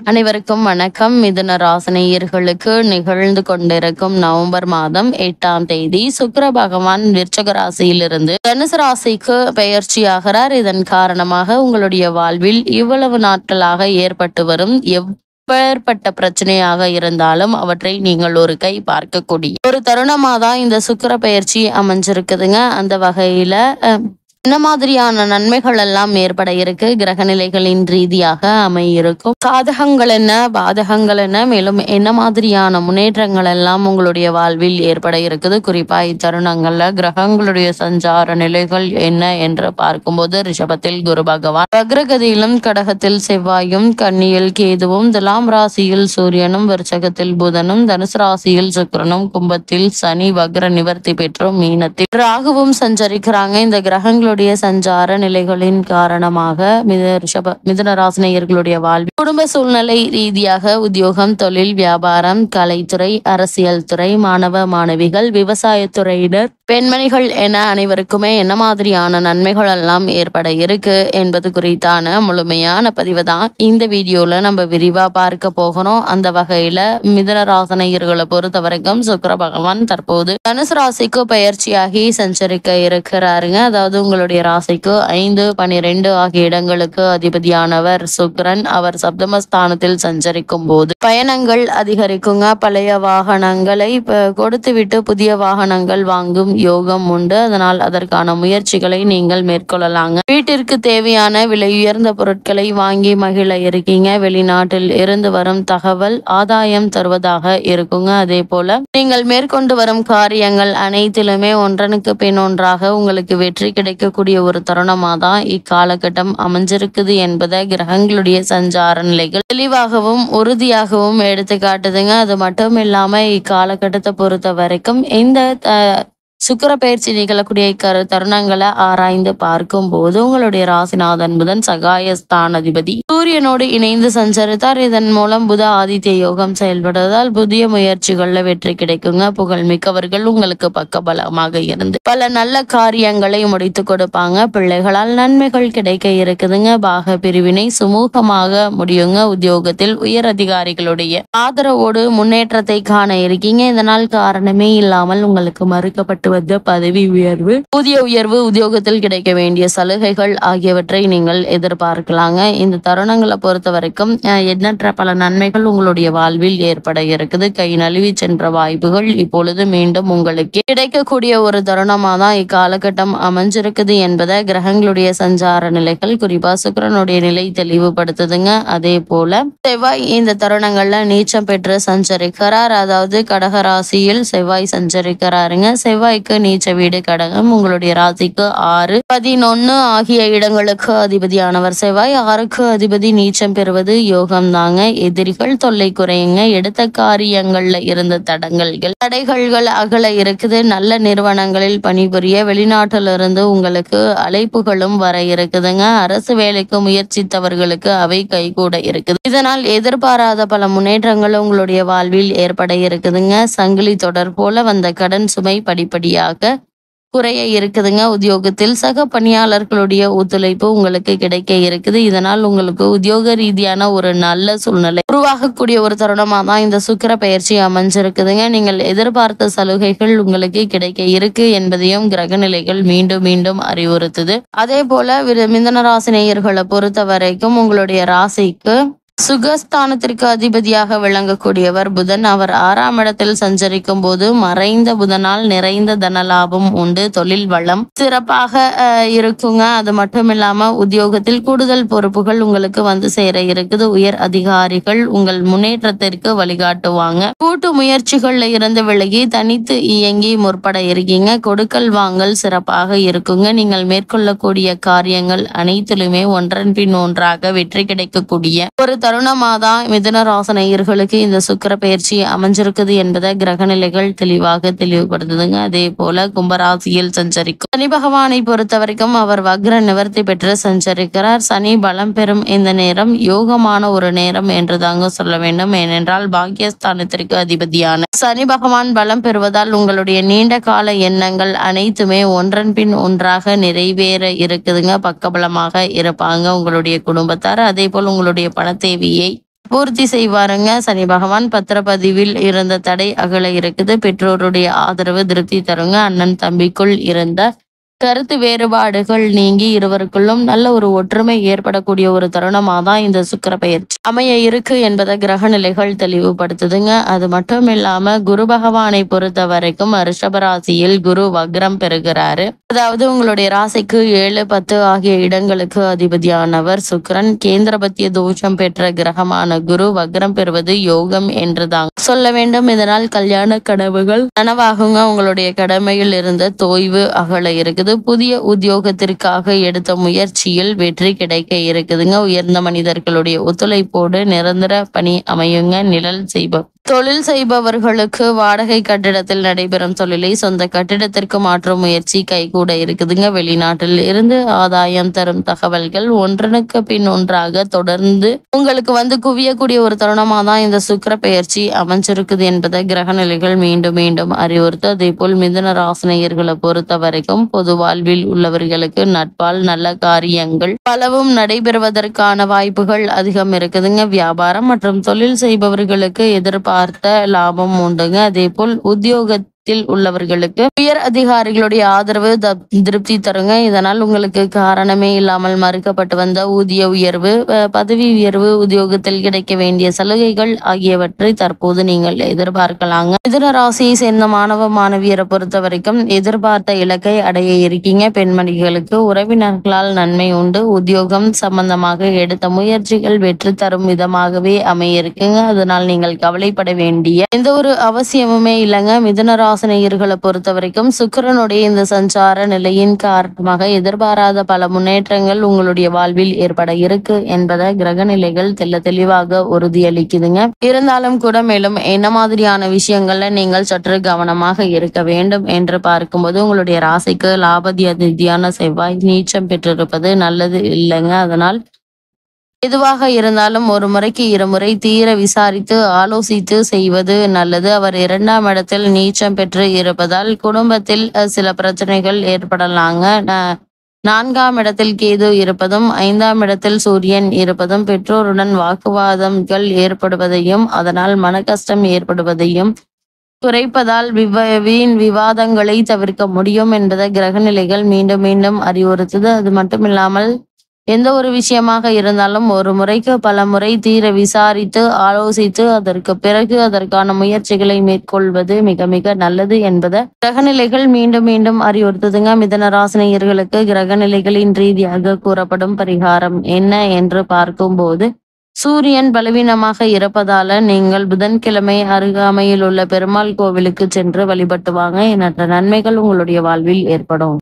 அனைவருக்கும் வணக்கம் மிதுன ராசினியர்களுக்கு நிகழ்ந்து கொண்டிருக்கும் நவம்பர் மாதம் எட்டாம் தேதி சுக்கிர பகவான் விருச்சக ராசியிலிருந்து தனுசு ராசிக்கு பெயர்ச்சியாகிறார் இதன் காரணமாக உங்களுடைய வாழ்வில் இவ்வளவு நாட்களாக ஏற்பட்டு வரும் எப்பேற்பட்ட பிரச்சனையாக இருந்தாலும் அவற்றை நீங்கள் ஒரு கை பார்க்கக்கூடிய ஒரு தருணமா தான் இந்த சுக்கிர பெயர்ச்சி அமைஞ்சிருக்குதுங்க அந்த வகையில அஹ், என்ன மாதிரியான நன்மைகள் எல்லாம் ஏற்பட இருக்கு கிரக நிலைகளின் ரீதியாக அமையிருக்கும் சாதகங்கள் என்ன பாதகங்கள் என்ன மேலும் என்ன மாதிரியான முன்னேற்றங்கள் எல்லாம் உங்களுடைய வாழ்வில் ஏற்பட இருக்குது குறிப்பா இத்தருணங்கள்ல கிரகங்களுடைய சஞ்சார நிலைகள் என்ன என்று பார்க்கும்போது ரிஷபத்தில் குரு பகவான் வக்ரகதியிலும் கடகத்தில் செவ்வாயும் கன்னியில் கேதுவும் துலாம் ராசியில் சூரியனும் விருச்சகத்தில் புதனும் தனுசு ராசியில் சுக்கிரனும் கும்பத்தில் சனி வக்ர நிவர்த்தி பெற்றும் மீனத்தில் ராகுவும் சஞ்சரிக்கிறாங்க இந்த கிரகங்களுடைய சஞ்சார நிலைகளின் காரணமாக மித ரிஷப மிதுன ராசினியர்களுடைய வாழ்வில் குடும்ப சூழ்நிலை ரீதியாக உத்தியோகம் தொழில் வியாபாரம் கலைத்துறை அரசியல் துறை மாணவ மாணவிகள் விவசாயத்துறையினர் பெண்மணிகள் என அனைவருக்குமே என்ன மாதிரியான நன்மைகள் எல்லாம் ஏற்பட இருக்கு என்பது குறித்தான முழுமையான பதிவு தான் இந்த வீடியோல நம்ம விரிவா பார்க்க போகிறோம் அந்த வகையில மிதுன ராசனையர்களை பொறுத்த வரைக்கும் சுக்கிர பகவான் தற்போது தனுசு ராசிக்கு பயிற்சியாகி சஞ்சரிக்க இருக்கிறாருங்க அதாவது உங்களுடைய ராசிக்கு ஐந்து பனிரெண்டு ஆகிய இடங்களுக்கு அதிபதியானவர் சுக்கிரன் அவர் சப்தமஸ்தானத்தில் சஞ்சரிக்கும் போது பயணங்கள் அதிகரிக்குங்க பழைய வாகனங்களை ப- கொடுத்துவிட்டு புதிய வாகனங்கள் வாங்கும் யோகம் உண்டு அதனால் அதற்கான முயற்சிகளை நீங்கள் மேற்கொள்ளலாங்க வீட்டிற்கு தேவையான விலை உயர்ந்த பொருட்களை வாங்கி மகிழ இருக்கீங்க வெளிநாட்டில் இருந்து வரும் தகவல் ஆதாயம் தருவதாக இருக்குங்க அதே போல நீங்கள் மேற்கொண்டு வரும் காரியங்கள் அனைத்திலுமே ஒன்றனுக்கு பின் ஒன்றாக உங்களுக்கு வெற்றி கிடைக்கக்கூடிய ஒரு தருணமா தான் இக்காலகட்டம் அமைஞ்சிருக்குது என்பதை கிரகங்களுடைய சஞ்சார நிலைகள் தெளிவாகவும் உறுதியாகவும் எடுத்து காட்டுதுங்க அது மட்டும் இல்லாம இக்காலகட்டத்தை பொறுத்த வரைக்கும் இந்த அஹ், சுக்கிர பயிற்சி நிகழக்கூடிய இக்கரு தருணங்களை ஆராய்ந்து பார்க்கும் போது உங்களுடைய ராசிநாதன் புதன் சகாயஸ்தான் அதிபதி சூரியனோடு இணைந்து சஞ்சரித்தார் இதன் மூலம் புத ஆதித்ய யோகம் செயல்படுவதால் புதிய முயற்சிகள்ல வெற்றி கிடைக்குங்க புகழ் மிக்கவர்கள் உங்களுக்கு பக்கபலமாக இருந்து பல நல்ல காரியங்களை முடித்து கொடுப்பாங்க பிள்ளைகளால் நன்மைகள் கிடைக்க இருக்குதுங்க பாக பிரிவினை சுமூகமாக முடியுங்க உத்தியோகத்தில் உயர் அதிகாரிகளுடைய ஆதரவோடு முன்னேற்றத்தை காண இருக்கீங்க இதனால் காரணமே இல்லாமல் உங்களுக்கு மறுக்கப்பட்டு வந்த பதவி உயர்வு ஊதிய உயர்வு உத்தியோகத்தில் கிடைக்க வேண்டிய சலுகைகள் ஆகியவற்றை நீங்கள் எதிர்பார்க்கலாங்க இந்த தருணங்களை பொறுத்த வரைக்கும் அஹ், எண்ணற்ற பல நன்மைகள் உங்களுடைய வாழ்வில் ஏற்பட இருக்குது கை நழுவி சென்ற வாய்ப்புகள் இப்பொழுது மீண்டும் உங்களுக்கு கிடைக்கக்கூடிய ஒரு தருணமா தான் இக்காலகட்டம் அமைஞ்சிருக்குது என்பதை கிரகங்களுடைய சஞ்சார நிலைகள் குறிப்பா சுக்கிரனுடைய நிலை தெளிவுபடுத்துதுங்க அதே போல செவ்வாய் இந்த தருணங்கள்ல நீச்சம் பெற்று சஞ்சரிக்கிறார் அதாவது கடக ராசியில் செவ்வாய் சஞ்சரிக்கிறாருங்க செவ்வாய்க்கு நீச்ச வீடு கடகம் உங்களுடைய ராசிக்கு ஆறு பதினொன்னு ஆகிய இடங்களுக்கு அதிபதியானவர் செவ்வாய் ஆறுக்கு அதிபதி நீச்சம் பெறுவது யோகம் தாங்க எதிரிகள் தொல்லை குறையுங்க எடுத்த காரியங்கள்ல இருந்த தடங்கல்கள் தடைகள்கள் அகல இருக்குது நல்ல நிறுவனங்களில் பணிபுரிய வெளிநாட்டில இருந்து உங்களுக்கு அழைப்புகளும் வர இருக்குதுங்க அரசு வேலைக்கு முயற்சித்தவர்களுக்கு அவை கைகூட இருக்குது இதனால் எதிர்பாராத பல முன்னேற்றங்கள் உங்களுடைய வாழ்வில் ஏற்பட இருக்குதுங்க சங்கிலி தொடர் போல வந்த கடன் சுமை படிப்படியாக குறைய இருக்குதுங்க உத்தியோகத்தில் சக பணியாளர்களுடைய ஒத்துழைப்பு உங்களுக்கு கிடைக்க இருக்குது இதனால் உங்களுக்கு உத்தியோக ரீதியான ஒரு நல்ல சூழ்நிலை உருவாகக்கூடிய ஒரு தருணமா தான் இந்த சுக்கிர பயிற்சி அமைஞ்சிருக்குதுங்க நீங்கள் எதிர்பார்த்த சலுகைகள் உங்களுக்கு கிடைக்க இருக்கு என்பதையும் கிரக நிலைகள் மீண்டும் மீண்டும் அறிவுறுத்துது அதே போல விரு- மிதுன ராசி நேயர்களை பொறுத்த வரைக்கும் உங்களுடைய ராசிக்கு சுகஸ்தானத்திற்கு அதிபதியாக விளங்கக்கூடியவர் புதன் அவர் ஆறாம் இடத்தில் சஞ்சரிக்கும் போது மறைந்த புதனால் நிறைந்த தனலாபம் உண்டு தொழில் வளம் சிறப்பாக அஹ், இருக்குங்க அது மட்டும் இல்லாம உத்தியோகத்தில் கூடுதல் பொறுப்புகள் உங்களுக்கு வந்து சேர இருக்குது உயர் அதிகாரிகள் உங்கள் முன்னேற்றத்திற்கு வழிகாட்டுவாங்க கூட்டு முயற்சிகள்ல இருந்து விலகி தனித்து இயங்கி முற்பட இருக்கீங்க கொடுக்கல் வாங்கல் சிறப்பாக இருக்குங்க நீங்கள் மேற்கொள்ளக்கூடிய காரியங்கள் அனைத்திலுமே ஒன்றன் பின் ஒன்றாக வெற்றி கிடைக்கக்கூடிய ஒரு தருணமாக தான் மிதுன ராசனையர்களுக்கு இந்த சுக்கிர பயிற்சி அமைஞ்சிருக்குது என்பதை கிரகநிலைகள் தெளிவாக தெளிவுபடுத்துதுங்க அதே போல கும்பராசியில் சஞ்சரிக்கும் சனி பகவானை பொறுத்த வரைக்கும் அவர் வக்ர நிவர்த்தி பெற்று சஞ்சரிக்கிறார் சனி பலம் பெறும் இந்த நேரம் யோகமான ஒரு நேரம் என்று தாங்க சொல்ல வேண்டும் ஏனென்றால் பாக்கியஸ்தானத்திற்கு அதிபதியான சனி பகவான் பலம் பெறுவதால் உங்களுடைய நீண்ட கால எண்ணங்கள் அனைத்துமே ஒன்றன் பின் ஒன்றாக நிறைவேற இருக்குதுங்க பக்கபலமாக இருப்பாங்க உங்களுடைய குடும்பத்தார் அதே போல் உங்களுடைய பண தேவையை பூர்த்தி செய்வாருங்க சனி பகவான் பத்திரப்பதிவில் இருந்த தடை அகல இருக்குது பெற்றோருடைய ஆதரவு திருப்தி தருங்க அண்ணன் தம்பிக்குள் இருந்த கருத்து வேறுபாடுகள் நீங்கி இருவருக்குள்ளும் நல்ல ஒரு ஒற்றுமை ஏற்படக்கூடிய ஒரு தருணமா தான் இந்த சுக்கிர பயிற்சி அமைய இருக்கு என்பதை கிரக நிலைகள் தெளிவுபடுத்துதுங்க அது மட்டும் இல்லாம குரு பகவானை பொறுத்த வரைக்கும் ரிஷபராசியில் குரு வக்ரம் பெறுகிறாரு அதாவது உங்களுடைய ராசிக்கு ஏழு பத்து ஆகிய இடங்களுக்கு அதிபதியானவர் சுக்கிரன் கேந்திரபத்திய தோஷம் பெற்ற கிரகமான குரு வக்ரம் பெறுவது யோகம் என்றுதான் சொல்ல வேண்டும் இதனால் கல்யாண கனவுகள் நனவாகுங்க உங்களுடைய கடமையில் இருந்த தோய்வு அகல இருக்குது புதிய உத்தியோகத்திற்காக எடுத்த முயற்சியில் வெற்றி கிடைக்க இருக்குதுங்க உயர்ந்த மனிதர்களுடைய ஒத்துழைப்போடு நிரந்தர பணி அமையுங்க நிழல் செய்ப தொழில் செய்பவர்களுக்கு வாடகை கட்டிடத்தில் நடைபெறும் தொழிலை சொந்த கட்டிடத்திற்கு மாற்றும் முயற்சி கைகூட இருக்குதுங்க வெளிநாட்டில் இருந்து ஆதாயம் தரும் தகவல்கள் ஒன்றனுக்கு பின் ஒன்றாக தொடர்ந்து உங்களுக்கு வந்து குவியக்கூடிய ஒரு தருணமா தான் இந்த சுக்கிர பெயர்ச்சி அமைஞ்சிருக்குது என்பதை கிரக நிலைகள் மீண்டும் மீண்டும் அறிவுறுத்து அதே போல் மிதுன ராசினியர்களை பொறுத்த வரைக்கும் பொது வாழ்வில் உள்ளவர்களுக்கு நட்பால் நல்ல காரியங்கள் பலவும் நடைபெறுவதற்கான வாய்ப்புகள் அதிகம் இருக்குதுங்க வியாபாரம் மற்றும் தொழில் செய்பவர்களுக்கு எதிர்பார்த்த லாபம் உண்டுங்க அதே போல் உத்தியோகத்தில் உள்ளவர்களுக்கு உயர் அதிகாரிகளுடைய ஆதரவு த- திருப்தி தருங்க இதனால் உங்களுக்கு காரணமே இல்லாமல் மறுக்கப்பட்டு வந்த ஊதிய உயர்வு அஹ், பதவி உயர்வு உத்தியோகத்தில் கிடைக்க வேண்டிய சலுகைகள் ஆகியவற்றை தற்போது நீங்கள் எதிர்பார்க்கலாங்க மிதுன ராசியை சேர்ந்த மாணவ மாணவியரை பொறுத்த வரைக்கும் எதிர்பார்த்த இலக்கை அடைய இருக்கீங்க பெண்மணிகளுக்கு உறவினர்களால் நன்மை உண்டு உத்தியோகம் சம்பந்தமாக எடுத்த முயற்சிகள் வெற்றி தரும் விதமாகவே அமைய இருக்குங்க அதனால் நீங்கள் கவலைப்பட வேண்டிய எந்த ஒரு அவசியமுமே இல்லைங்க மிதுன ராசினியர்களை பொறுத்த வரைக்கும் சுக்கிரனுடைய இந்த சஞ்சார நிலையின் காரணமாக எதிர்பாராத பல முன்னேற்றங்கள் உங்களுடைய வாழ்வில் ஏற்பட இருக்கு என்பதை கிரக நிலைகள் தெல்ல தெளிவாக உறுதியளிக்குதுங்க இருந்தாலும் கூட மேலும் என்ன மாதிரியான விஷயங்கள்ல நீங்கள் சற்று கவனமாக இருக்க வேண்டும் என்று பார்க்கும்போது உங்களுடைய ராசிக்கு லாபதி அதிதியான செவ்வாய் நீச்சம் பெற்றிருப்பது நல்லது இல்லைங்க அதனால் எதுவாக இருந்தாலும் ஒரு முறைக்கு இருமுறை தீர விசாரித்து ஆலோசித்து செய்வது நல்லது அவர் இரண்டாம் இடத்தில் நீச்சம் பெற்று இருப்பதால் குடும்பத்தில் அஹ், சில பிரச்சனைகள் ஏற்படலாங்க ந- நான்காம் இடத்தில் கேது இருப்பதும் ஐந்தாம் இடத்தில் சூரியன் இருப்பதும் பெற்றோருடன் வாக்குவாதங்கள் ஏற்படுவதையும் அதனால் மன கஷ்டம் ஏற்படுவதையும் குறைப்பதால் விவ வீண் விவாதங்களை தவிர்க்க முடியும் என்பதை கிரகநிலைகள் மீண்டும் மீண்டும் அறிவுறுத்துது அது மட்டுமில்லாமல் எந்த ஒரு விஷயமாக இருந்தாலும் ஒரு முறைக்கு பல முறை தீர விசாரித்து ஆலோசித்து அதற்கு பிறகு அதற்கான முயற்சிகளை மேற்கொள்வது மிக மிக நல்லது என்பதை கிரகநிலைகள் மீண்டும் மீண்டும் அறிவுறுத்துதுங்க மிதன ராசினியர்களுக்கு கிரகநிலைகளின் ரீதியாக கூறப்படும் பரிகாரம் என்ன என்று பார்க்கும்போது சூரியன் பலவீனமாக இருப்பதால நீங்கள் புதன்கிழமை அருகாமையில் உள்ள பெருமாள் கோவிலுக்கு சென்று வழிபட்டு வாங்க எண்ணற்ற நன்மைகள் உங்களுடைய வாழ்வில் ஏற்படும்